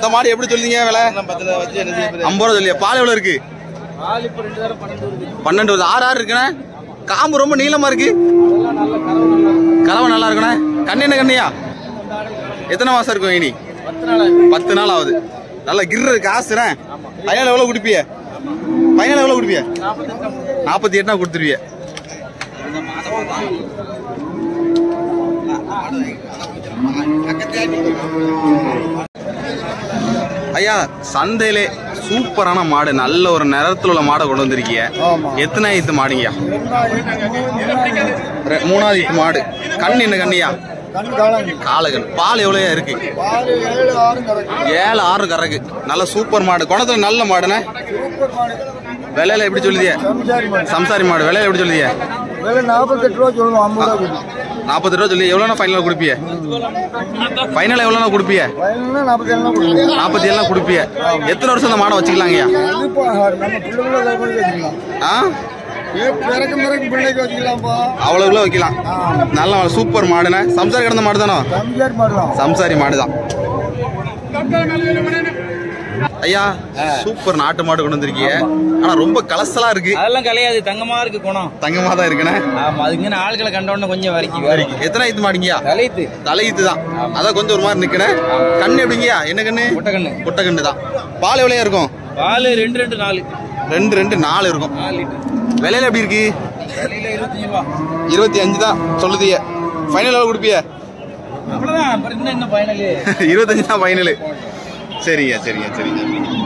இந்த மாடு எப்படி சொல்றீங்க விலை பத்துல வச்சு என்ன செய்ய ஐம்பது ரூபா சொல்லியா பால் எவ்வளவு இருக்கு பால் இப்ப ரெண்டு தடவை பன்னெண்டு வருது பன்னெண்டு வருது ஆறு ஆறு இருக்குண்ணே காம்பு ரொம்ப நீளமா இருக்கு கறவை நல்லா இருக்குண்ணே கண்ணு என்ன கண்ணியா எத்தனை மாசம் இருக்கும் இனி பத்து நாள் ஆகுது. பத்து நாள் ஆகுது நல்ல கிர்ரு காசுண்ணே பையனில் எவ்வளோ குடிப்பிய பையனில் எவ்வளோ குடிப்பிய நாற்பத்தி எட்டுனா கொடுத்துருவிய ஐயா சந்தையிலே சூப்பரான மாடு நல்ல ஒரு நிறத்துல உள்ள மாடை கொண்டு வந்திருக்கீங்க எத்தனை ஐத்து மாடுங்கய்யா ரெ- மூணாவது ஐத்து மாடு கண் என்ன கண்ணியா காலகன் பால் எவ்வளோயா இருக்கு ஏழு ஆறு கறக்கு நல்ல சூப்பர் மாடு குணத்துல நல்ல மாடுண்ணே விலையில எப்படி சொல்லுதிய சம்சாரி மாடு விலையில எப்படி சொல்லுதிய விலை நாற்பத்தெட்டு ரூபா சொல்லுவோம் ஐம்பது ரூபா கொடுக்கும் நாற்பது ரூபா சொல்லி எவ்வளோண்ணா ஃபைனலாக கொடுப்பிய ஃபைனலாக எவ்வளோண்ணா கொடுப்பிய வயலுன்னா நாற்பத்தேழு ரூபா கொடுக்கும் நாற்பத்தி ஏழுலாம் கொடுப்பிய எத்தனை வருஷம் அந்த மாடை வச்சுக்கலாங்கய்யா இது இப்போ நம்ம பிள்ளைகளை கொண்டு வச்சுக்கலாம் ஆ பிறக்கும் பிறக்கும் பிள்ளைக்கு வச்சுக்கலாம்ப்பா அவ்வளோ வைக்கலாம் நல்ல மாடு, சூப்பர் மாடுண்ணே சம்சாரி கிடந்த மாடு தானோ கம்மியார் மாடலாம் சம்சாரி மாடு தான் ஐயா சூப்பர் நாட்டு மாடு கொண்டு வந்திருக்கீங்க ஆனா ரொம்ப கலசலா இருக்கு அதெல்லாம் கலையாது தங்கமா இருக்கு குணம் தங்கமா தான் இருக்குண்ணே ஆமா அதுக்கு இங்க ஆட்களை கண்டோன்னு கொஞ்சம் வரைக்கும் எத்தனை ஐத்து மாடுங்கயா கலைத்து தலையீத்து தான் அதான் கொஞ்சம் ஒரு மாதிரி நிக்கணே கண்ணு எப்படிங்கயா என்ன கண்ணு முட்டைக்கண்ணு முட்டை கண்ணு தான் பால் எவ்வளோ இருக்கும் பால் ரெண்டு ரெண்டு நாலு ரெண்டு ரெண்டு நாலு இருக்கும் நாலு லிட்டர் விலையில எப்படி இருக்கு விலையில இருபத்தஞ்சு ரூபா இருபத்தி அஞ்சு தான் சொல்லுதிய ஃபைனல் எவ்வளோ கொடுப்பிய அவ்வளவுதான் அப்புறம் என்ன என்ன ஃபைனலு இருபத்தஞ்சு தான் ஃபைனலு சரிங்க சரிங்க சரிங்க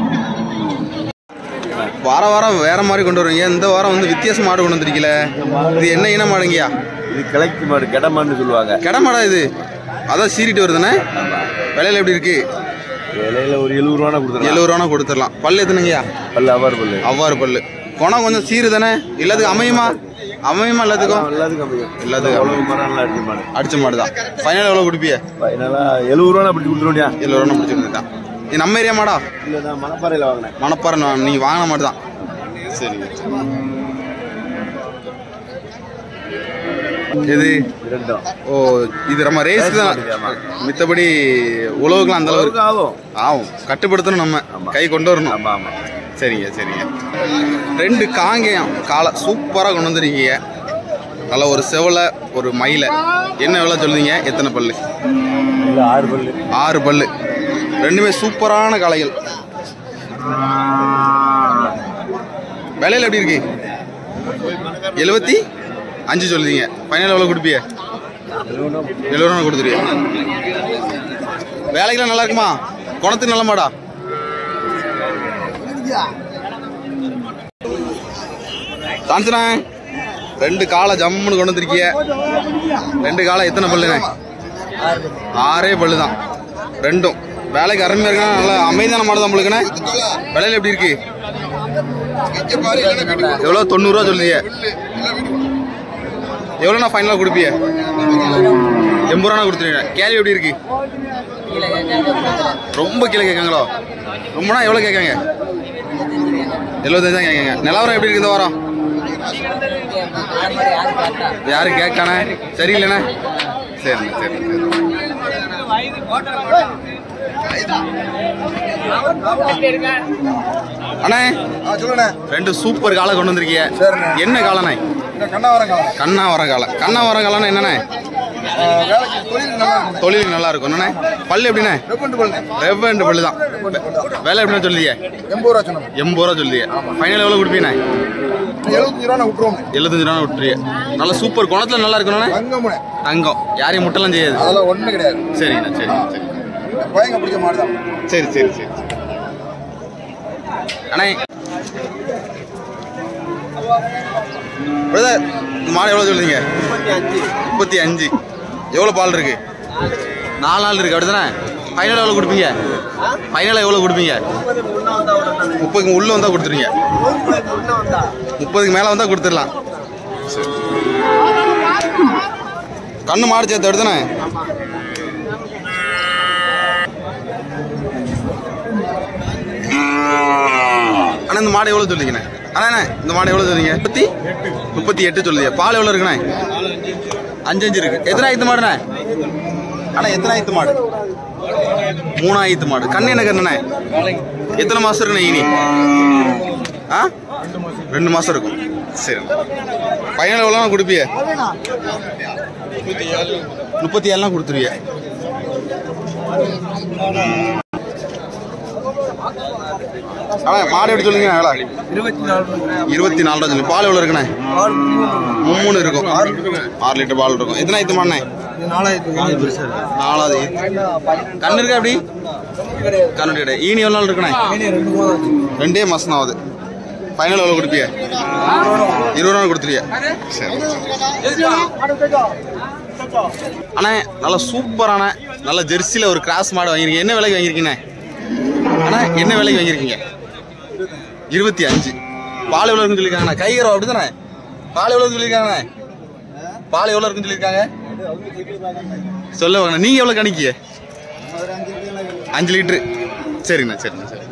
வார வாரம் வேற மாதிரி கொண்டு வருவீங்க இந்த வாரம் வந்து வித்தியாச மாடு கொண்டு வந்திருக்கீல இது என்ன இன மாடுங்கய்யா இது கிழக்கு மாடு கெடமான்னு சொல்லுவாங்க கெட மாடா இது அதான் சீரிட்டு வருதுண்ணே விலையில எப்படி இருக்கு விலையில ஒரு எழுபது ரூபா கொடுத்துருலாம் எழுபது ரூபா கொடுத்துடலாம் பல்லு எத்தனைங்கய்யா பல்லு அவர் பல்லு அவ்வாறு பல்லு குணம் கொஞ்சம் சீரு தானே எல்லாத்துக்கும் அமையுமா அமையுமா எல்லாத்துக்கும் எல்லாத்துக்கும் அமையும் எல்லாத்துக்கும் அவ்வளவு மரம் நல்லா அடிச்ச மாடு அடிச்ச மாடு தான் ஃபைனல் எவ்வளோ கொடுப்பிய ஃபைனலா எழுபது ரூபா அப்படி கொடுத்துருவோம் எழுபது ரூபா பிடிச்சிருந்துட்டான் இது நம்ம ஏரியா மாடா இல்லை நான் மணப்பாறையில் வாங்கினேன் மணப்பாறை நீங்க வாங்கின மாடு தான் சரிங்க இது இரண்டும் ஓ இது நம்ம ரேஸ் தான் ஆமா. மித்தபடி உழவுக்குலாம் அந்த அளவுக்கு ஆகும் ஆகும் கட்டுப்படுத்தணும் நம்ம ஆமா. கை கொண்டு வரணும் ஆமா ஆமா சரிங்க சரிங்க ரெண்டு காங்கேயம் காலை சூப்பராக கொண்டு வந்துருக்கீங்க நல்ல ஒரு செவலை ஒரு மயிலை என்ன எவ்வளோ சொல்லுவீங்க எத்தனை பல்லு இல்லை ஆறு பல்லு ஆறு பல்லு ரெண்டுமே சூப்பரான காளைகள் விலையில எப்படி இருக்கு எழுபத்தி அஞ்சு சொல்லுதீங்க ஃபைனல் எவ்வளோ கொடுப்பிய எழுபது ரூபா கொடுத்துருவிய வேலைக்கெல்லாம் நல்லா இருக்குமா குணத்துக்கு நல்ல மாடா காஞ்சனா ரெண்டு காலை ஜம்முன்னு கொண்டு வந்திருக்கிய ரெண்டு காலை எத்தனை பல்லுண்ணே ஆறே பல்லு தான் ரெண்டும் வேலைக்கு அருமையா இருக்கா நல்லா அமைதியான மாடு தான் நம்மளுக்குண்ணே விலையில எப்படி இருக்கு எவ்வளோ தொண்ணூறுரூவா சொல்லுதிய எவ்வளோண்ணா ஃபைனலாக கொடுப்பிய எண்பது ரூபா கொடுத்துருவீங்க கேள்வி எப்படி இருக்கு ரொம்ப கீழே கேட்காங்களோ ரொம்பனா எவ்வளோ கேட்காங்க எழுபத்தஞ்சு தான் கேட்காங்க நிலவரம் எப்படி இருக்கு இந்த வாரம் யாரும் கேட்கானே சரியில்லைண்ணே சரிண்ணே சரிண்ணே சரி அண்ணே சொல்லுண்ணே ரெண்டு சூப்பர் காலை கொண்டு வந்திருக்கீங்க என்ன காலண்ணே இந்த கண்ணாவரம் காலம் கண்ணா வர காலை கண்ணா வர காலம்னா என்னண்ணே வேலைக்கு தொழில் நல்லா இருக்கும் தொழில் நல்லா இருக்கும் என்னண்ணே பல்லு எப்படிண்ணே ரெப்பண்டு பல்லு ரெவெண்டு பல்லு தான் வேலை எப்படின்னு சொல்லியே எண்பது ரூபா சொன்னோம் எண்பது ரூபா சொல்லியே ஃபைனல் எவ்வளோ கொடுப்பீண்ணே எழுபத்தஞ்சு ரூபா விட்டுருவோம் எழுபத்தஞ்சு ரூபா விட்டுருவிய நல்ல சூப்பர் குணத்துல நல்லா இருக்கணும்ண்ணே தங்கமுனே தங்கம் யாரையும் முட்டெல்லாம் செய்யாது அதெல்லாம் ஒன்றும் கிடையாது சரிண்ணே சரிண்ணே சரி பையங்க பிடிச்ச மாடு தான் சரி சரி சரி அண்ணே பிரதர் இந்த மாடு எவ்வளோ சொல்லுங்க முப்பத்தி அஞ்சு எவ்வளோ பால் இருக்கு நாலு நாள் இருக்கு அப்படிதானே ஃபைனல் எவ்வளோ கொடுப்பீங்க ஃபைனலாக எவ்வளோ கொடுப்பீங்க முப்பதுக்கு உள்ள வந்தால் கொடுத்துருவீங்க முப்பதுக்கு மேலே வந்தால் கொடுத்துடலாம் சரி கண்ணு மாடு சேர்த்து எடுத்தானே அண்ணா இந்த மாடு எவ்வளோ சொல்லிங்கண்ணே அண்ணா அண்ணா, இந்த மாடு எவ்வளோ சொல்றீங்க முப்பத்தி முப்பத்தி எட்டு சொல்லுங்க பால் எவ்வளோ இருக்குண்ணே அஞ்சு அஞ்சு இருக்கு எத்தனை ஆயிரத்து மாடுண்ணே அண்ணா எத்தனை ஆயிரத்து மாடு மூணாயிரத்து மாடு கண்ணு என்ன கண்ணுண்ணே எத்தனை மாசம் இருக்குண்ணே இனி ஆ ரெண்டு மாசம் இருக்கும் சரி பையனை எவ்வளோ கொடுப்பிய முப்பத்தி ஏழுலாம் கொடுத்துருவிய அண்ணா மாடு எப்படி சொல்லுங்க எவ்வளோ இருபத்தி நாலு இருபத்தி நாலு ரூபா சொல்லி பால் எவ்வளோ இருக்குண்ணே மூணு இருக்கும் ஆறு லிட்டர் பால் இருக்கும் எத்தனை ஐத்து மாடுண்ணே நாலாவது ஈத்து. கண்ணு இருக்கா எப்படி கண்ணு கிடையாது ஈனி எவ்வளோ நாள் இருக்குண்ணே ரெண்டே மாசம் ஆகுது ஃபைனல் எவ்வளோ கொடுப்பிய இருபது நாள் கொடுத்துருவிய சரி அண்ணா நல்ல சூப்பரான நல்ல ஜெர்சியில் ஒரு கிராஸ் மாடு வாங்கியிருக்கீங்க என்ன விலைக்கு வாங்கியிருக்கீங்க அண்ணா என்ன விலைக்கு வாங்கியிருக்கீங்க இருபத்தி அஞ்சு பால் எவ்வளோ இருக்குன்னு சொல்லியிருக்காங்கண்ணா கைகரம் அப்படி தானே பால் எவ்வளோ சொல்லியிருக்காங்கண்ணே பால் எவ்வளோ இருக்குன்னு சொல்லியிருக்காங்க சொல்ல வாங்க நீங்கள் எவ்வளோ கணிக்கிய அஞ்சு லிட்ரு சரிண்ணா சரிண்ணா சரி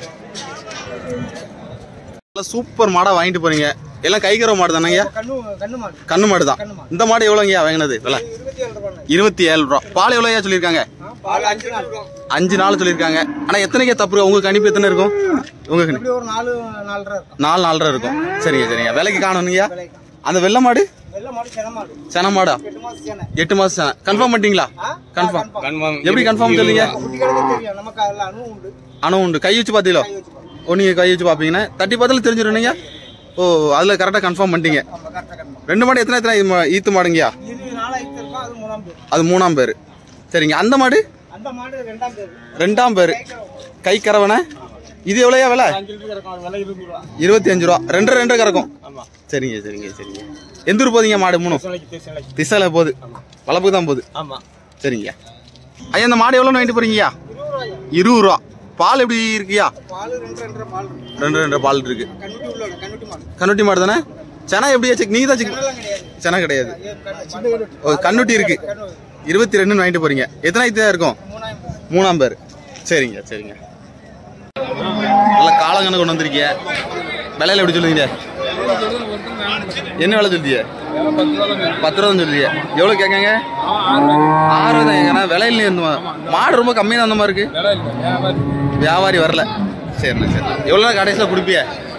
நல்ல சூப்பர் மாடா வாங்கிட்டு போறீங்க எல்லாம் கைகர மாடு தானேங்க கண்ணு மாடு தான் இந்த மாடு எவ்வளோங்கய்யா வாங்கினது விலை இருபத்தி ஏழு ரூபா பால் எவ்வளோயா சொல்லியிருக்காங்க அஞ்சு நாள் சொல்லியிருக்காங்க ஆனா எத்தனைக்கே தப்பு இருக்கு? உங்க கணிப்பு எத்தனை இருக்கும் உங்க கணிப்பு ஒரு நாலு நாலரை இருக்கும் நாலு நாலரை இருக்கும் சரிங்க சரிங்க விலைக்கு காணணுங்கய்யா அந்த வெள்ளை மாடு வெள்ளை மாடு சென மாடு சென மாடா எட்டு மாசம் சென எட்டு மாசம் சென கன்ஃபார்ம் பண்ணிட்டீங்களா கன்ஃபார்ம் எப்படி கன்ஃபார்ம் சொல்லுங்க குட்டி கிடக்க தெரியும் நமக்கு அதில் அனுபவம் உண்டு அணு உண்டு கை வச்சு பார்த்தீங்களோ ஓ நீங்க கை வச்சு பார்ப்பீங்கன்னா தட்டி பார்த்தாலும் தெரிஞ்சிருந்தீங்க ஓ அதில் கரெக்டாக கன்ஃபார்ம் பண்ணிட்டீங்க நம்ம கரெக்டாக கட்டணும் ரெண்டு மாடு எத்தனை எத்தனை இது மா- ஈத்து மாடுங்கய்யா இருபது நாளாயிரத்து இருக்கும் அது மூணாம் பேர் அது மூணாம் பேர் சரிங்க அந்த மாடு அந்த மாடு ரெண்டாம் பேர் ரெண்டாம் பேர் கை கரவனை இது எவ்வளோயா விலை விலை இருபது ரூபா இருபத்தி அஞ்சு ரூபா ரெண்டு ரெண்டு கறக்கும் சரிங்க சரிங்க சரிங்க எந்த ஊர் போதீங்க மாடு மூணும் திசையில் போகுது வளப்புக்கு தான் போகுது ஆமா சரிங்க ஐயா இந்த மாடு எவ்வளோ வாங்கிட்டு போறீங்கய்யா இருபது ரூபா பால் எப்படி இருக்கியா பால் ரெண்டு ரெண்டரை பால் இருக்கும் ரெண்டு ரெண்டு பால் இருக்கு கண்ணுட்டி உள்ள கண்ணுட்டி மாடு கண்ணுட்டி மாடு தானே செனா எப்படியா செக் நீ தான் செக் அதெல்லாம் கிடையாது செனா கிடையாது இது கண்ணு- சின்ன கண்ணுட்டி ஓ கண்ணுட்டி இருக்கு கண்ணு இருபத்தி ரெண்டுன்னு வாங்கிட்டு போறீங்க எத்தனை ஐத்து இருக்கும் மூணாயிரம் பேர் மூணாம் பேர் சரிங்க சரிங்க நல்ல காலங்கன்னு கொண்டு வந்திருக்கீங்க விலையில எப்படி சொல்லுவீங்க என்ன விலை சொல்லிய பத்து ரூபா தான் சொல்லிய எவ்வளோ கேட்காங்க ஆறு தான் ஏங்கண்ணா விலையில இருந்து மாடு ரொம்ப கம்மியாக தான் அந்த மாதிரி இருக்கு வியாபாரி வரல சரிண்ணா சரிண்ணா எவ்வளோ கடைசியில் கொடுப்பிய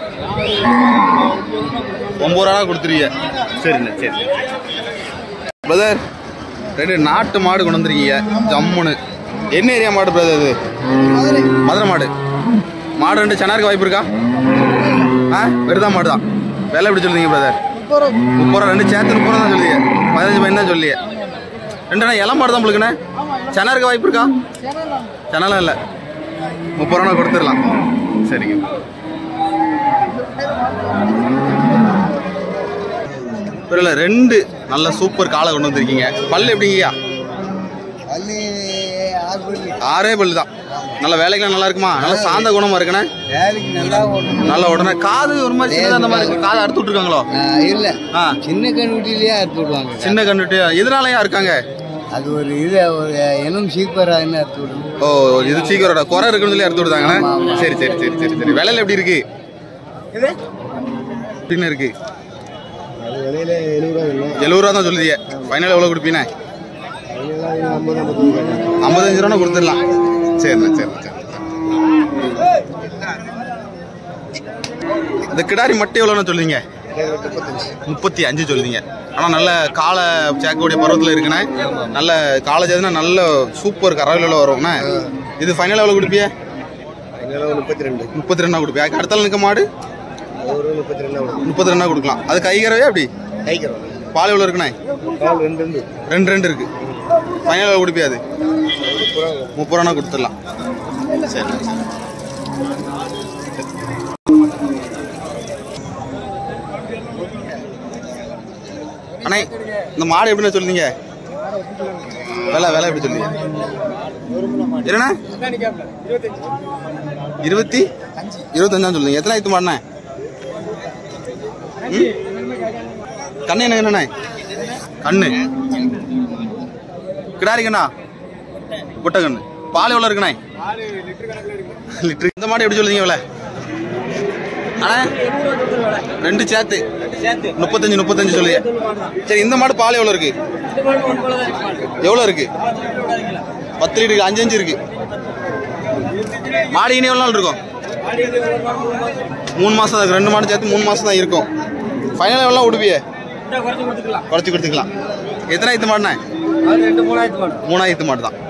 ஒம்பது ரூபா கொடுத்துருவீங்க சரிண்ணா சரி பிரதர் ரெண்டு நாட்டு மாடு கொண்டு வந்திருக்கீங்க ஜம்முன்னு என்ன ஏரியா மாடு பிரதர் இது மதுரை மாடு மாடு ரெண்டு சென்னாருக்கு வாய்ப்பு இருக்கா ஆ வெறுதா மாடு தான் விலை எப்படி சொல்லுங்க பிரதர் முப்பது ரூபா ரெண்டு சேர்த்து முப்பது ரூபா தான் சொல்லுங்க பதினஞ்சு பையன் தான் சொல்லிய ரெண்டு இலை மாடு தான் உங்களுக்குண்ணே சென்னாருக்கு வாய்ப்பு இருக்கா சென்னலாம் இல்லை முப்பது ரூபா கொடுத்துடலாம் சரிங்க புரியல ரெண்டு நல்ல சூப்பர் காலை கொண்டு வந்திருக்கீங்க பல்லு எப்படிங்கய்யா அள்ளி ஆறு பள்ளி ஆறே பல்லு தான் நல்ல வேலைக்கெல்லாம் நல்லா இருக்குமா நல்ல சாந்த குணமா இருக்குண்ணே வேலைக்கு நல்லா ஓடணும் நல்ல உடனே காது ஒரு மாதிரி சின்னதா அந்த மாதிரி இருக்கு காது அறுத்து விட்டுருக்காங்களோ இல்ல ஆ சின்ன கண்ணுட்டிலேயே அறுத்து விடுவாங்க சின்ன கண்ணுட்டு எதனாலயா இருக்காங்க அது ஒரு இது ஒரு இனம் சீப்பரான்னு அறுத்து விடுவோம் ஓ இது சீக்கிரோட குறை இருக்குன்னு சொல்லி அறுத்து விடுதாங்கண்ணே சரி சரி சரி சரி சரி விலையில எப்படி இருக்கு எப்படின்னு இருக்கு அது விலையில எழுபது ரூபா இல்லை எழுபது ரூபா தான் சொல்லுதிய ஃபைனல் எவ்வளோ கொடுப்பீனே ஐம்பது ஐம்பது ஐம்பத்தஞ்சு ரூபா கொடுத்துடலாம் சரிண்ணே சரிண்ணே சரி இந்த கிடாரி மட்டும் எவ்வளோன்னு சொல்லுவீங்க முப்பத்தி அஞ்சு சொல்லுவீங்க ஆனால் நல்ல காலை சேக்கக்கூடிய பருவத்தில் இருக்குண்ணே நல்ல காலேஜ் எதுனா நல்ல சூப்பர் கரவில வரும்ண்ணே இது ஃபைனல் எவ்வளோ கொடுப்பிய ஐநூறு முப்பத்தி ரெண்டு முப்பத்தி ரெண்டா கொடுப்பியா அடுத்தால நிற்க மாடு ஒரு முப்பத்தி ரெண்டு முப்பத்தி ரெண்டா கொடுக்கலாம் அது கைகரவே அப்படி கைக்கிறோம் பால் எவ்வளோ இருக்குண்ணே கால் ரெண்டு ரெண்டு ரெண்டு ரெண்டு இருக்கு ஃபைனல் எவ்வளோ கொடுப்பியா அது முப்பது ரூபா கொடுத்துடலாம் சரி அண்ணே இந்த மாடு எப்படிண்ணே சொல்லுங்க விலை விலை எப்படி சொல்லுங்க என்னண்ணா இருபத்தி இருபத்தஞ்சா சொல்லுங்க எத்தனை ஐத்து மாடுண்ணே ம்? கண்ணு என்ன என்னண்ணே கண்ணு கிடாரி கண்ணா குட்டை கண்ணு பால் எவ்வளோ இருக்குண்ணே லிட்டர் இந்த மாடு எப்படி சொல்லுங்க விலை அண்ணா ரெண்டு சேர்த்து முப்பத்தஞ்சு முப்பத்தஞ்சு சொல்லுங்க சரி இந்த மாடு பால் எவ்வளோ இருக்கு எவ்வளோ இருக்கு பத்து லிட்டருக்கு அஞ்சு அஞ்சு இருக்கு மாடு இனி எவ்வளோ நாள் இருக்கும் மூணு மாசம் தான் ரெண்டு மாடு சேர்த்து மூணு மாசம் தான் இருக்கும் ஃபைனல் எவ்வளோ விடுவியே குறைச்சி கொடுத்துக்கலாம் எத்தனை ஐத்து மாடுண்ணே ரெண்டு மூணாயிரத்து மாடு மூணாயிரத்து மாடு தான்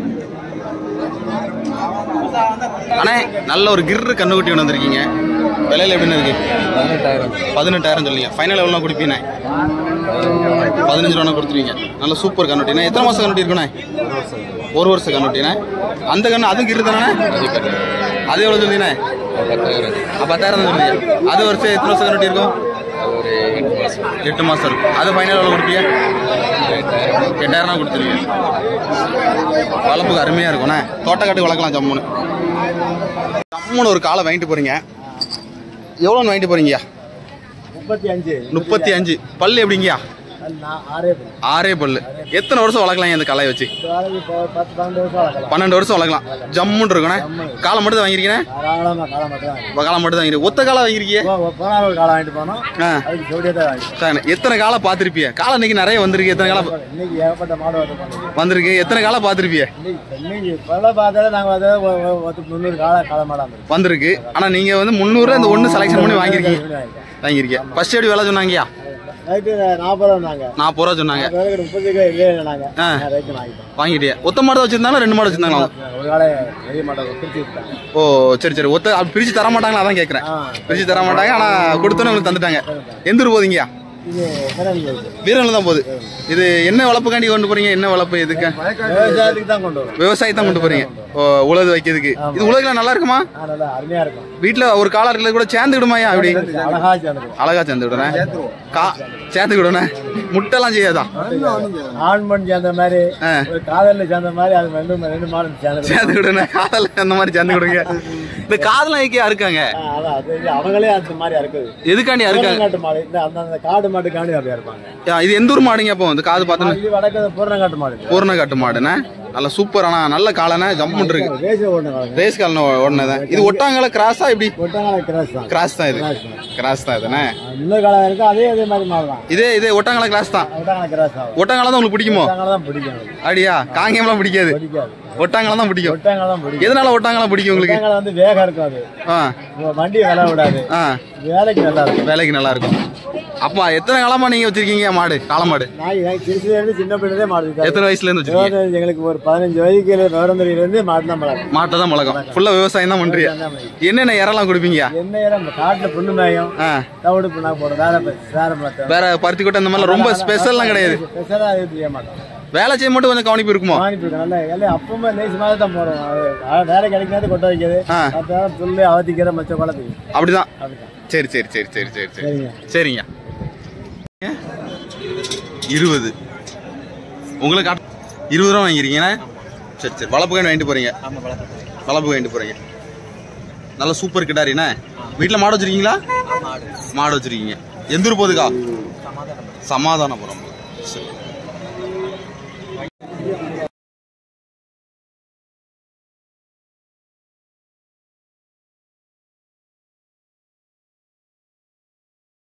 அண்ணே நல்ல ஒரு கிர்ரு கண்ணுக்குட்டி ஒன்று வந்திருக்கீங்க விலையில எப்படின்னு இருக்கு பதினெட்டாயிரம் சொல்லுங்க ஃபைனல் எவ்வளோ கொடுப்பீங்க பதினஞ்சு ரூபா கொடுத்துருவீங்க நல்ல சூப்பர் கண்ணுட்டிண்ணே எத்தனை மாதம் கண்ணுட்டி இருக்குண்ணே ஒரு வருஷம் கண்ணுட்டிண்ணே அந்த கண்ணு அதுவும் கிரு தானே அது எவ்வளோ சொல்லுங்கண்ணே பத்தாயிரம் தான் சொல்லுங்க அது வருஷம் எத்தனை வருஷம் கண்ணுட்டி இருக்கும் எட்டு மாதம் இருக்கும் அது ஃபைனல் எவ்வளோ கொடுப்பீங்க எட்டாயிரம் தான் கொடுத்துருவீங்க வளர்ப்புக்கு அருமையாக இருக்கும்ண்ணே தோட்டக்காட்டு வளர்க்கலாம் ஜம்முன்னு ஜம்முன்னு ஒரு காலை வாங்கிட்டு போறீங்க எவ்வளோன்னு வாங்கிட்டு போறீங்கய்யா முப்பத்தி அஞ்சு முப்பத்தி அஞ்சு பல்லு எப்படிங்கய்யா ஆறே ஆறே பல்லு எத்தனை வருஷம் வளர்க்கலாம் இந்த கலையை வச்சு பத்து பன்னெண்டு வருஷம் வளர்க்கலாம் பன்னெண்டு வருஷம் வளர்க்கலாம் ஜம்முன்னு இருக்குண்ணே காலை மட்டும் தான் வாங்கியிருக்கீங்க தாராளமாக காலம் மட்டும் இப்போ காலை மட்டும் தான் வாங்கிருக்கீங்க ஒத்த காலை வாங்கியிருக்கீங்க போனால் ஒரு காலம் வாங்கிட்டு போனோம் ஆ அதுக்கு ஜோடியாக தான் வாங்கி சரிண்ணே எத்தனை காலை பார்த்துருப்பிய காலை இன்னைக்கு நிறைய வந்திருக்கு எத்தனை காலை இன்னைக்கு ஏகப்பட்ட மாடு வந்து போனோம் வந்திருக்கு எத்தனை காலை பார்த்துருப்பிய இன்னைக்கு இன்னைக்கு இப்போல்லாம் பார்த்தாலே நாங்கள் வந்து ஒரு- ஒரு பத்து முந்நூறு கால காலம் மாடாம இருக்கோம் வந்திருக்கு ஆனால் நீங்கள் வந்து முந்நூறு அந்த ஒன்று செலெக்ஷன் பண்ணி வாங்கியிருக்கீங்க வாங்கியிருக்கீங்க ஃபர்ஸ்ட் எப்படி வேலை சொன்னாங்கய்யா ரைட்டு நாற்பது ரூபா நாங்க நாற்பது ரூபா சொன்னாங்க வேலைக்கு முப்பது ரூபாய் இல்லையே நாங்க ஆ. ரைட்டு வாங்கிட்டோம் வாங்கிட்டியா ஒத்த மாடு தான் வச்சிருந்தாங்களா ரெண்டு மாடு வச்சிருந்தாங்களா ஒரு காலை பெரிய மாட்டை பிரிச்சு விட்டாங்க ஓ சரி சரி ஒத்த அப்படி பிரிச்சு தர மாட்டாங்களா அதான் கேட்குறேன் ஆ பிரிச்சு தர மாட்டாங்க ஆனால் கொடுத்தோன்னே உங்களுக்கு தந்துட்டாங்க எந்த ஊர் போதீங்கயா இது திறன் இருக்கு. வீரனில் தான் போகுது இது என்ன வளர்ப்புக்காண்டி கொண்டு போறீங்க என்ன வளர்ப்பு இதுக்கு விவசாயத்துக்கு தான் கொண்டு வரும் விவசாயத்தை கொண்டு போறீங்க ஓ உலகு வைக்கிறதுக்கு இது உலகில் நல்லா இருக்குமா ஆ, நல்லா அருமையா இருக்கும் வீட்டில் ஒரு காலத்தில் கூட சேர்ந்துக்கிடுமாயா அப்படி அழகா சேர்ந்துக்கும் அழகா சேர்ந்து விடுறேன் கா சேர்த்து விடுறேன் முட்டைலாம் செய்யாதா ஆண் பெண் சேர்ந்த மாதிரி ஆ. ஒரு காதல்ல சேர்ந்த மாதிரி அது ரெண்டு ரெண்டு மாடு சேர்ந்து சேர்த்து விடுறேன் காதல் அந்த மாதிரி சேர்ந்து விடுங்க இந்த காதலாம் ஐக்கியா இருக்காங்க அதான் அது இது அவங்களே அந்த மாதிரி இருக்குது எதுக்காண்டியா இருக்காங்க பூரணங்காட்டு மாடு இந்த அந்த அந்த காடு மாட்டுக்காண்டி அப்படியே இருப்பாங்க யா, இது எந்த ஊர் மாடுங்க அப்போ இந்த காது பார்த்தோன்னு இது வடக்கு பூரணங்காட்டு மாடு பூர்ண காட்டு மாடுண்ணே நல்ல சூப்பரான நல்ல காலண்ணே ஜம்முன் இருக்கு ரேஸ் ஓடுன காலங்க ரேஸ் காலன ஓடுனதான் இது ஒட்டாங்கல கிராஸா இப்படி ஒட்டங்கால கிராஸ் தான் கிராஸ் தான் இது கிராஸ் தான் இதுண்ணே இன்னொரு காலம் இருக்கு அதே அதே மாதிரி மாடு தான் இதே இதே ஒட்டாங்கல கிராஸ் தான் ஒட்டங்கால கிராஸ் ஆகும் ஒட்டாங்கல தான் உங்களுக்கு பிடிக்குமோ ஒட்டங்கால தான் பிடிக்கும் எனக்கு. அப்படியா காங்கேயம்லாம் பிடிக்காது பிடிக்காது ஒட்டாங்கல தான் பிடிக்கும் ஒட்டங்கால தான் பிடிக்கும் எதனால ஒட்டாங்கலாம் பிடிக்கும் உங்களுக்கு ஒட்டங்கால வந்து வேகம் இருக்காது ஆ வண்டி வில விடாது ஆ வேலைக்கு நல்லா இருக்கும் வேலைக்கு நல்லா இருக்கும் அப்பா எத்தனை காலமா நீங்க வச்சிருக்கீங்க மாடு காளை மாடு நான் நான் திருச்சியில இருந்து சின்ன பிள்ளைலே மாடு இருக்காது. எத்தனை வயசுல இருந்து வச்சிருக்கீங்க இருபத்தஞ்சு, எங்களுக்கு ஒரு பதினஞ்சு வயசுக்கு விவரம் இருந்து மாடு தான் பழக்கம் மாட்டை தான் பழக்கம் ஃபுல்லா விவசாயம் தான் பண்றீங்க என்னென்ன இறலாம் கொடுப்பீங்க என்ன இடம் நம்ம காட்டுல புண்ணு மேயும் ஆ தவிடு புண்ணா போடும் வேற ப- வேற மாட்டோம் வேற பருத்தி கொட்டை அந்த மாதிரிலாம் ரொம்ப ஸ்பெஷல்லாம் கிடையாது ஸ்பெஷலா இது செய்ய மாட்டோம் வேலை செய்ய மட்டும் கொஞ்சம் கவனிப்பு இருக்குமோ வாங்கிட்டு இருக்கோம் நல்லா எல்லாம் அப்பவுமே லேஸ் மாதிரி தான் போறோம் அது அது வேற கிடைக்காது கொட்ட வைக்கிறது ஆ. மற்ற நேரம் புல்லு அவத்திக்கிற மச்ச குளத்துக்கு அப்படிதான் அப்படிதான் சரி சரி சரி சரி சரி சரி சரிங்க சரிங்க இருபது உங்களுக்கு அட்- இருபது ரூபா வாங்கிக்கிறீங்கண்ணே சரி சரி வளர்ப்பு கண்டு வாங்கிட்டு போறீங்க வளர்ப்பு வாங்கிட்டு போறீங்க நல்ல சூப்பர் கிட்டாரிண்ணே வீட்டில் மாடு வச்சிருக்கீங்களா மாடு வச்சிருக்கீங்க எந்த ஊர் போகுதுக்கா சமாதானபுரம் சரி